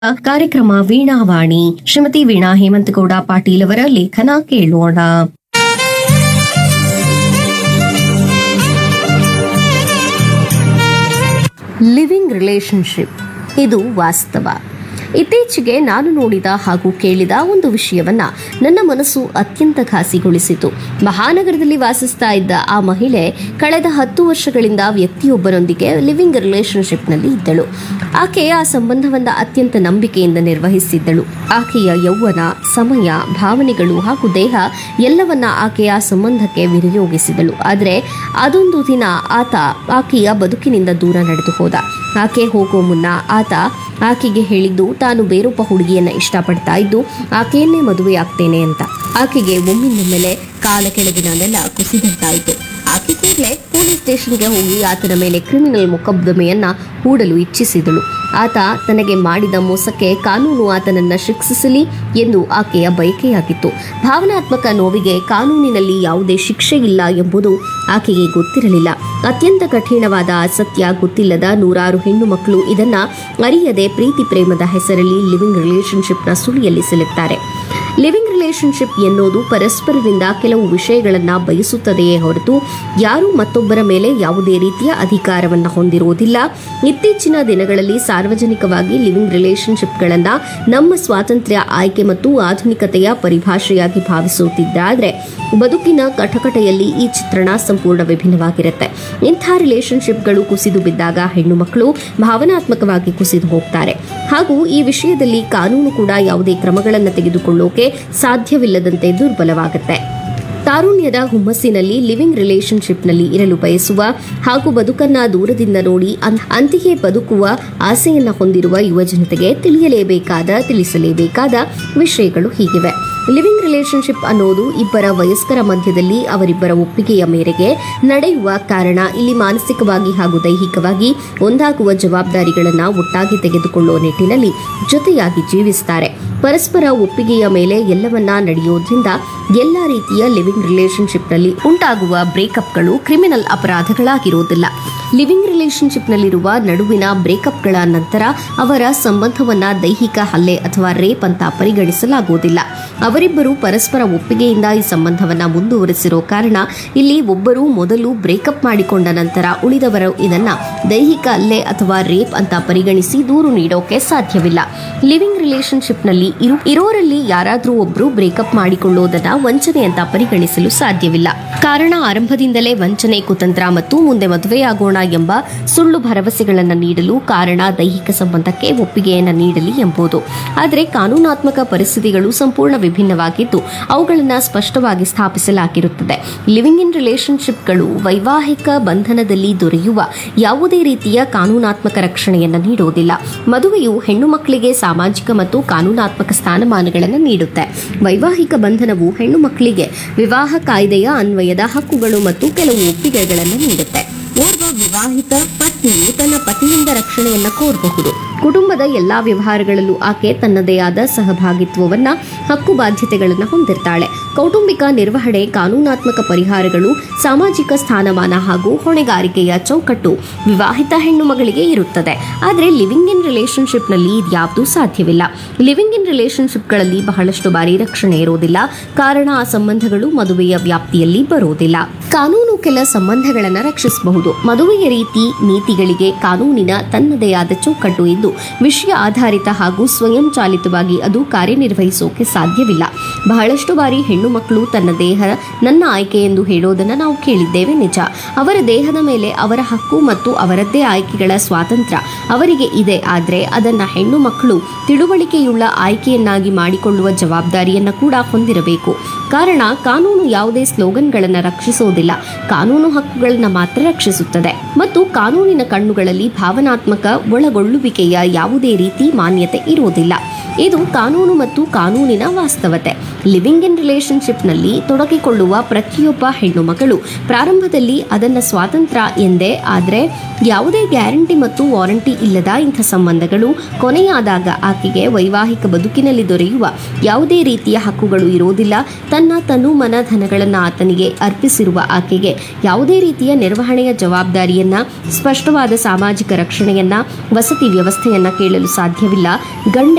ಕಾರ್ಯಕ್ರಮ ವೀಣಾವಾಣಿ ಶ್ರೀಮತಿ ವೀಣಾ ಹೇಮಂತಗೌಡ ಪಾಟೀಲ್ ಅವರ ಲೇಖನ ಕೇಳೋಣ ಲಿವಿಂಗ್ ರಿಲೇಶನ್ಶಿಪ್ ಇದು ವಾಸ್ತವ ಇತ್ತೀಚೆಗೆ ನಾನು ನೋಡಿದ ಹಾಗೂ ಕೇಳಿದ ಒಂದು ವಿಷಯವನ್ನ ನನ್ನ ಮನಸ್ಸು ಅತ್ಯಂತ ಘಾಸಿಗೊಳಿಸಿತು ಮಹಾನಗರದಲ್ಲಿ ವಾಸಿಸ್ತಾ ಇದ್ದ ಆ ಮಹಿಳೆ ಕಳೆದ ಹತ್ತು ವರ್ಷಗಳಿಂದ ವ್ಯಕ್ತಿಯೊಬ್ಬರೊಂದಿಗೆ ಲಿವಿಂಗ್ ರಿಲೇಶನ್ಶಿಪ್ನಲ್ಲಿ ಇದ್ದಳು ಆಕೆ ಆ ಸಂಬಂಧವನ್ನ ಅತ್ಯಂತ ನಂಬಿಕೆಯಿಂದ ನಿರ್ವಹಿಸಿದ್ದಳು ಆಕೆಯ ಯೌವನ ಸಮಯ ಭಾವನೆಗಳು ಹಾಗೂ ದೇಹ ಎಲ್ಲವನ್ನ ಆಕೆ ಆ ಸಂಬಂಧಕ್ಕೆ ವಿನಿಯೋಗಿಸಿದಳು ಆದರೆ ಅದೊಂದು ದಿನ ಆತ ಆಕೆಯ ಬದುಕಿನಿಂದ ದೂರ ನಡೆದು ಹೋದ ಆಕೆ ಹೋಗೋ ಮುನ್ನ ಆತ ಆಕೆಗೆ ಹೇಳಿದ್ದು ತಾನು ಬೇರೊಬ್ಬ ಹುಡುಗಿಯನ್ನ ಇಷ್ಟಪಡ್ತಾ ಇದ್ದು ಆಕೆಯನ್ನೇ ಮದುವೆ ಆಗ್ತೇನೆ ಅಂತ ಆಕೆಗೆ ಒಮ್ಮಿಂದೊಮ್ಮೆಲೆ ಕಾಲ ಕೆಳಗಿನ ನೆಲ ಕುಸಿದಂತಾಯಿತು ಆಕೆ ಕೂಡಲೇ ಪೊಲೀಸ್ ಸ್ಟೇಷನ್ಗೆ ಹೋಗಿ ಆತನ ಮೇಲೆ ಕ್ರಿಮಿನಲ್ ಮೊಕದ್ದಮೆಯನ್ನ ಹೂಡಲು ಇಚ್ಛಿಸಿದಳು ಆತ ತನಗೆ ಮಾಡಿದ ಮೋಸಕ್ಕೆ ಕಾನೂನು ಆತನನ್ನ ಶಿಕ್ಷಿಸಲಿ ಎಂದು ಆಕೆಯ ಬಯಕೆಯಾಗಿತ್ತು ಭಾವನಾತ್ಮಕ ನೋವಿಗೆ ಕಾನೂನಿನಲ್ಲಿ ಯಾವುದೇ ಶಿಕ್ಷೆ ಇಲ್ಲ ಎಂಬುದು ಆಕೆಗೆ ಗೊತ್ತಿರಲಿಲ್ಲ ಅತ್ಯಂತ ಕಠಿಣವಾದ ಅಸತ್ಯ ಗೊತ್ತಿಲ್ಲದ ನೂರಾರು ಹೆಣ್ಣು ಮಕ್ಕಳು ಇದನ್ನ ಅರಿಯದೆ ಪ್ರೀತಿ ಪ್ರೇಮದ ಹೆಸರಲ್ಲಿ ಲಿವಿಂಗ್ ರಿಲೇಶನ್ಶಿಪ್ನ ಸುಳಿಯಲ್ಲಿ ಸಿಲುಕ್ತಾರೆ ಲಿವಿಂಗ್ ರಿಲೇಶನ್ಶಿಪ್ ಎನ್ನುವುದು ಪರಸ್ಪರರಿಂದ ಕೆಲವು ವಿಷಯಗಳನ್ನ ಬಯಸುತ್ತದೆಯೇ ಹೊರತು ಯಾರೂ ಮತ್ತೊಬ್ಬರ ಮೇಲೆ ಯಾವುದೇ ರೀತಿಯ ಅಧಿಕಾರವನ್ನ ಹೊಂದಿರುವುದಿಲ್ಲ ಇತ್ತೀಚಿನ ದಿನಗಳಲ್ಲಿ ಸಾರ್ವಜನಿಕವಾಗಿ ಲಿವಿಂಗ್ ರಿಲೇಶನ್ಶಿಪ್ಗಳನ್ನ ನಮ್ಮ ಸ್ವಾತಂತ್ರ್ಯ ಆಯ್ಕೆ ಮತ್ತು ಆಧುನಿಕತೆಯ ಪರಿಭಾಷೆಯಾಗಿ ಭಾವಿಸುತ್ತಿದ್ದಾದ್ರೆ ಬದುಕಿನ ಕಟಕಟೆಯಲ್ಲಿ ಈ ಚಿತ್ರಣ ಸಂಪೂರ್ಣ ವಿಭಿನ್ನವಾಗಿರುತ್ತೆ ಇಂಥ ರಿಲೇಶನ್ಶಿಪ್ಗಳು ಕುಸಿದು ಬಿದ್ದಾಗ ಹೆಣ್ಣು ಮಕ್ಕಳು ಭಾವನಾತ್ಮಕವಾಗಿ ಕುಸಿದು ಹೋಗ್ತಾರೆ ಹಾಗೂ ಈ ವಿಷಯದಲ್ಲಿ ಕಾನೂನು ಕೂಡ ಯಾವುದೇ ಕ್ರಮಗಳನ್ನು ತೆಗೆದುಕೊಳ್ಳೋಕೆ ಸಾಧ್ಯವಿಲ್ಲದಂತೆ ದುರ್ಬಲವಾಗುತ್ತೆ ತಾರುಣ್ಯದ ಹುಮ್ಮಸ್ಸಿನಲ್ಲಿ ಲಿವಿಂಗ್ ರಿಲೇಶನ್ಶಿಪ್ನಲ್ಲಿ ಇರಲು ಬಯಸುವ ಹಾಗೂ ಬದುಕನ್ನ ದೂರದಿಂದ ನೋಡಿ ಅಂ- ಅಂತಿಗೆ ಬದುಕುವ ಆಸೆಯನ್ನ ಹೊಂದಿರುವ ಯುವಜನತೆಗೆ ತಿಳಿಯಲೇಬೇಕಾದ ತಿಳಿಸಲೇಬೇಕಾದ ವಿಷಯಗಳು ಹೀಗಿವೆ ಲಿವಿಂಗ್ ರಿಲೇಶನ್ಶಿಪ್ ಅನ್ನೋದು ಇಬ್ಬರ ವಯಸ್ಕರ ಮಧ್ಯದಲ್ಲಿ ಅವರಿಬ್ಬರ ಒಪ್ಪಿಗೆಯ ಮೇರೆಗೆ ನಡೆಯುವ ಕಾರಣ ಇಲ್ಲಿ ಮಾನಸಿಕವಾಗಿ ಹಾಗೂ ದೈಹಿಕವಾಗಿ ಒಂದಾಗುವ ಜವಾಬ್ದಾರಿಗಳನ್ನ ಒಟ್ಟಾಗಿ ತೆಗೆದುಕೊಳ್ಳುವ ನಿಟ್ಟಿನಲ್ಲಿ ಜೊತೆಯಾಗಿ ಜೀವಿಸ್ತಾರೆ ಪರಸ್ಪರ ಒಪ್ಪಿಗೆಯ ಮೇಲೆ ಎಲ್ಲವನ್ನ ನಡೆಯೋದ್ರಿಂದ ಎಲ್ಲ ರೀತಿಯ ಲಿವಿಂಗ್ ರಿಲೇಶನ್ಶಿಪ್ನಲ್ಲಿ ಉಂಟಾಗುವ ಬ್ರೇಕಪ್ಗಳು ಕ್ರಿಮಿನಲ್ ಅಪರಾಧಗಳಾಗಿರುವುದಿಲ್ಲ ಲಿವಿಂಗ್ ರಿಲೇಶನ್ಶಿಪ್ನಲ್ಲಿರುವ ನಡುವಿನ ಬ್ರೇಕಪ್ಗಳ ನಂತರ ಅವರ ಸಂಬಂಧವನ್ನ ದೈಹಿಕ ಹಲ್ಲೆ ಅಥವಾ ರೇಪ್ ಅಂತ ಪರಿಗಣಿಸಲಾಗುವುದಿಲ್ಲ ಅವರಿಬ್ಬರು ಪರಸ್ಪರ ಒಪ್ಪಿಗೆಯಿಂದ ಈ ಸಂಬಂಧವನ್ನ ಮುಂದುವರೆಸಿರೋ ಕಾರಣ ಇಲ್ಲಿ ಒಬ್ಬರು ಮೊದಲು ಬ್ರೇಕಪ್ ಮಾಡಿಕೊಂಡ ನಂತರ ಉಳಿದವರು ಇದನ್ನ ದೈಹಿಕ ಹಲ್ಲೆ ಅಥವಾ ರೇಪ್ ಅಂತ ಪರಿಗಣಿಸಿ ದೂರು ನೀಡೋಕೆ ಸಾಧ್ಯವಿಲ್ಲ ಲಿವಿಂಗ್ ರಿಲೇಶನ್ಶಿಪ್ನಲ್ಲಿ ಇರು ಇರೋರಲ್ಲಿ ಯಾರಾದರೂ ಒಬ್ರು ಬ್ರೇಕಪ್ ಮಾಡಿಕೊಳ್ಳೋದನ್ನ ವಂಚನೆ ಅಂತ ಪರಿಗಣಿಸಲು ಸಾಧ್ಯವಿಲ್ಲ ಕಾರಣ ಆರಂಭದಿಂದಲೇ ವಂಚನೆ ಕುತಂತ್ರ ಮತ್ತು ಮುಂದೆ ಮದುವೆಯಾಗೋಣ ಎಂಬ ಸುಳ್ಳು ಭರವಸೆಗಳನ್ನು ನೀಡಲು ಕಾರಣ ದೈಹಿಕ ಸಂಬಂಧಕ್ಕೆ ಒಪ್ಪಿಗೆಯನ್ನು ನೀಡಲಿ ಎಂಬುದು ಆದರೆ ಕಾನೂನಾತ್ಮಕ ಪರಿಸ್ಥಿತಿಗಳು ಸಂಪೂರ್ಣ ವಿಭಿನ್ನವಾಗಿದ್ದು ಅವುಗಳನ್ನು ಸ್ಪಷ್ಟವಾಗಿ ಸ್ಥಾಪಿಸಲಾಗಿರುತ್ತದೆ ಲಿವಿಂಗ್ ಇನ್ ರಿಲೇಶನ್ಶಿಪ್ಗಳು ವೈವಾಹಿಕ ಬಂಧನದಲ್ಲಿ ದೊರೆಯುವ ಯಾವುದೇ ರೀತಿಯ ಕಾನೂನಾತ್ಮಕ ರಕ್ಷಣೆಯನ್ನು ನೀಡುವುದಿಲ್ಲ ಮದುವೆಯು ಹೆಣ್ಣು ಮಕ್ಕಳಿಗೆ ಸಾಮಾಜಿಕ ಮತ್ತು ಕಾನೂನಾತ್ಮಕ ಸ್ಥಾನಮಾನಗಳನ್ನು ನೀಡುತ್ತೆ ವೈವಾಹಿಕ ಬಂಧನವು ಹೆಣ್ಣು ಮಕ್ಕಳಿಗೆ ವಿವಾಹ ಕಾಯ್ದೆಯ ಅನ್ವಯದ ಹಕ್ಕುಗಳು ಮತ್ತು ಕೆಲವು ಒಪ್ಪಿಗೆಗಳನ್ನು ನೀಡುತ್ತೆ ಒಬ್ಬ ವಿವಾಹಿತ ಪತ್ನಿಯು ತನ್ನ ಪತಿಯಿಂದ ರಕ್ಷಣೆಯನ್ನ ಕೋರಬಹುದು ಕುಟುಂಬದ ಎಲ್ಲಾ ವ್ಯವಹಾರಗಳಲ್ಲೂ ಆಕೆ ತನ್ನದೇ ಆದ ಸಹಭಾಗಿತ್ವವನ್ನ ಹಕ್ಕು ಬಾಧ್ಯತೆಗಳನ್ನು ಹೊಂದಿರ್ತಾಳೆ ಕೌಟುಂಬಿಕ ನಿರ್ವಹಣೆ ಕಾನೂನಾತ್ಮಕ ಪರಿಹಾರಗಳು ಸಾಮಾಜಿಕ ಸ್ಥಾನಮಾನ ಹಾಗೂ ಹೊಣೆಗಾರಿಕೆಯ ಚೌಕಟ್ಟು ವಿವಾಹಿತ ಹೆಣ್ಣು ಮಗಳಿಗೆ ಇರುತ್ತದೆ ಆದರೆ ಲಿವಿಂಗ್ ಇನ್ ರಿಲೇಶನ್ಶಿಪ್ನಲ್ಲಿ ಇದ್ಯಾವುದೂ ಸಾಧ್ಯವಿಲ್ಲ ಲಿವಿಂಗ್ ಇನ್ ರಿಲೇಶನ್ಶಿಪ್ಗಳಲ್ಲಿ ಬಹಳಷ್ಟು ಬಾರಿ ರಕ್ಷಣೆ ಇರುವುದಿಲ್ಲ ಕಾರಣ ಆ ಸಂಬಂಧಗಳು ಮದುವೆಯ ವ್ಯಾಪ್ತಿಯಲ್ಲಿ ಬರುವುದಿಲ್ಲ ಕಾನೂನು ಕೆಲ ಸಂಬಂಧಗಳನ್ನು ರಕ್ಷಿಸಬಹುದು ಮದುವೆಯ ರೀತಿ ನೀತಿಗಳಿಗೆ ಕಾನೂನಿನ ತನ್ನದೇ ಆದ ಚೌಕಟ್ಟು ಇದ್ದು ವಿಷಯ ಆಧಾರಿತ ಹಾಗೂ ಸ್ವಯಂ ಚಾಲಿತವಾಗಿ ಅದು ಕಾರ್ಯನಿರ್ವಹಿಸೋಕೆ ಸಾಧ್ಯವಿಲ್ಲ ಬಹಳಷ್ಟು ಬಾರಿ ಹೆಣ್ಣು ಮಕ್ಕಳು ತನ್ನ ದೇಹ ನನ್ನ ಆಯ್ಕೆ ಎಂದು ಹೇಳೋದನ್ನು ನಾವು ಕೇಳಿದ್ದೇವೆ ನಿಜ ಅವರ ದೇಹದ ಮೇಲೆ ಅವರ ಹಕ್ಕು ಮತ್ತು ಅವರದ್ದೇ ಆಯ್ಕೆಗಳ ಸ್ವಾತಂತ್ರ್ಯ ಅವರಿಗೆ ಇದೆ ಆದರೆ ಅದನ್ನ ಹೆಣ್ಣು ಮಕ್ಕಳು ತಿಳುವಳಿಕೆಯುಳ್ಳ ಆಯ್ಕೆಯನ್ನಾಗಿ ಮಾಡಿಕೊಳ್ಳುವ ಜವಾಬ್ದಾರಿಯನ್ನ ಕೂಡ ಹೊಂದಿರಬೇಕು ಕಾರಣ ಕಾನೂನು ಯಾವುದೇ ಸ್ಲೋಗನ್ಗಳನ್ನು ರಕ್ಷಿಸುವುದಿಲ್ಲ ಕಾನೂನು ಹಕ್ಕುಗಳನ್ನ ಮಾತ್ರ ರಕ್ಷಿಸುತ್ತದೆ ಮತ್ತು ಕಾನೂನಿನ ಕಣ್ಣುಗಳಲ್ಲಿ ಭಾವನಾತ್ಮಕ ಒಳಗೊಳ್ಳುವಿಕೆಯ ಯಾವುದೇ ರೀತಿ ಮಾನ್ಯತೆ ಇರುವುದಿಲ್ಲ ಇದು ಕಾನೂನು ಮತ್ತು ಕಾನೂನಿನ ವಾಸ್ತವತೆ ಲಿವಿಂಗ್ ಇನ್ ರಿಲೇಶನ್ಶಿಪ್ನಲ್ಲಿ ತೊಡಗಿಕೊಳ್ಳುವ ಪ್ರತಿಯೊಬ್ಬ ಹೆಣ್ಣು ಮಗಳು ಪ್ರಾರಂಭದಲ್ಲಿ ಅದನ್ನು ಸ್ವಾತಂತ್ರ್ಯ ಎಂದೇ ಆದರೆ ಯಾವುದೇ ಗ್ಯಾರಂಟಿ ಮತ್ತು ವಾರಂಟಿ ಇಲ್ಲದ ಇಂಥ ಸಂಬಂಧಗಳು ಕೊನೆಯಾದಾಗ ಆಕೆಗೆ ವೈವಾಹಿಕ ಬದುಕಿನಲ್ಲಿ ದೊರೆಯುವ ಯಾವುದೇ ರೀತಿಯ ಹಕ್ಕುಗಳು ಇರೋದಿಲ್ಲ ತನ್ನ ತನು ಮನ ಧನಗಳನ್ನು ಆತನಿಗೆ ಅರ್ಪಿಸಿರುವ ಆಕೆಗೆ ಯಾವುದೇ ರೀತಿಯ ನಿರ್ವಹಣೆಯ ಜವಾಬ್ದಾರಿಯನ್ನ ಸ್ಪಷ್ಟವಾದ ಸಾಮಾಜಿಕ ರಕ್ಷಣೆಯನ್ನ ವಸತಿ ವ್ಯವಸ್ಥೆಯನ್ನ ಕೇಳಲು ಸಾಧ್ಯವಿಲ್ಲ ಗಂಡ